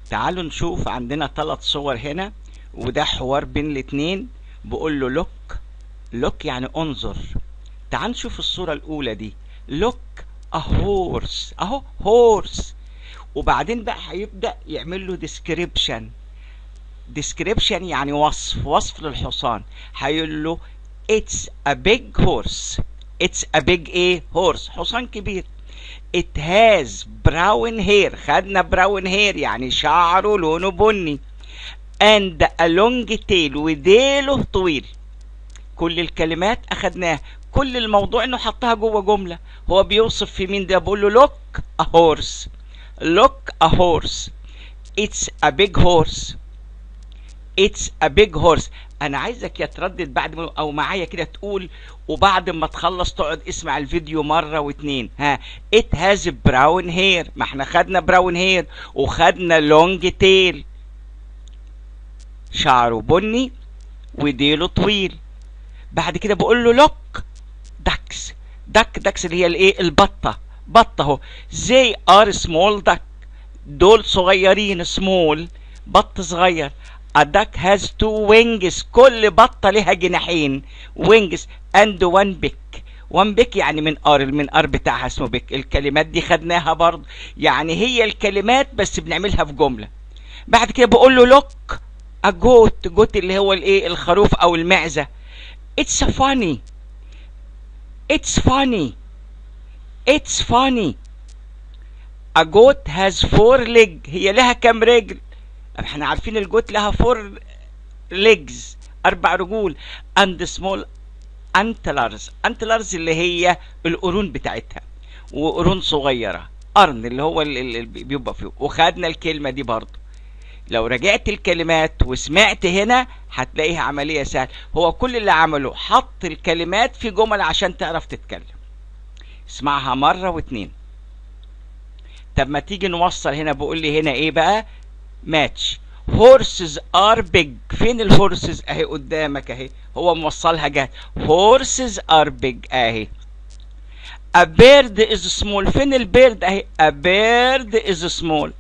تعالوا نشوف عندنا ثلاث صور هنا وده حوار بين الاتنين بقول له لوك لوك يعني انظر تعال نشوف الصورة الأولى دي لوك a horse أهو هورس وبعدين بقى هيبدأ يعمل له description description يعني وصف وصف للحصان هيقول له it's a big horse it's a big ايه horse حصان كبير it has brown hair خدنا brown hair يعني شعره لونه بني and a long tail وديله طويل كل الكلمات اخدناها كل الموضوع انه حطها جوه جمله هو بيوصف في مين ده بقول له look a horse look a horse it's a big horse it's a big horse انا عايزك يتردد بعد ما او معايا كده تقول وبعد ما تخلص تقعد اسمع الفيديو مره واتنين ها it has brown hair ما احنا خدنا brown hair وخدنا long tail شعره بني وديله طويل بعد كده بقول له لوك داكس دك داكس اللي هي الايه البطه بطه اهو زي ار سمول دك دول صغيرين سمول بط صغير A duck has two wings كل بطة لها جناحين wings and one beak one beak يعني من ار من ار بتاعها اسمه بيك الكلمات دي خدناها برضه يعني هي الكلمات بس بنعملها في جملة بعد كده بقول له لوك اجوت جوت اللي هو الايه الخروف او المعزة it's funny it's funny it's funny a goat has four leg هي لها كام رجل احنا عارفين الجوت لها فور legs اربع رجول and small antlers antlers اللي هي القرون بتاعتها وقرون صغيرة قرن اللي هو اللي بيبقى فيه وخدنا الكلمة دي برضه لو رجعت الكلمات وسمعت هنا هتلاقيها عملية سهلة هو كل اللي عمله حط الكلمات في جمل عشان تعرف تتكلم اسمعها مرة واتنين طب ما تيجي نوصل هنا بقول لي هنا ايه بقى ماتش horses are big فين الهورسز اهي قدامك اهي هو موصلها جاهز horses are big اهي a bird is small فين البيرد اهي a bird is small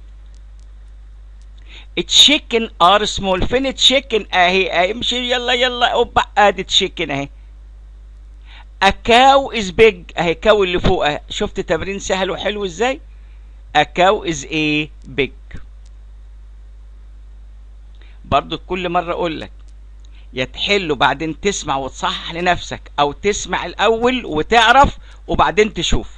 chicken are small فين chicken اهي اهي امشي يلا يلا اوبا ادي chicken اهي a cow is big اهي كاو اللي فوق اهي شفت تمرين سهل وحلو ازاي a cow is a big برضو كل مرة اقول لك يا تحل وبعدين تسمع وتصحح لنفسك او تسمع الاول وتعرف وبعدين تشوف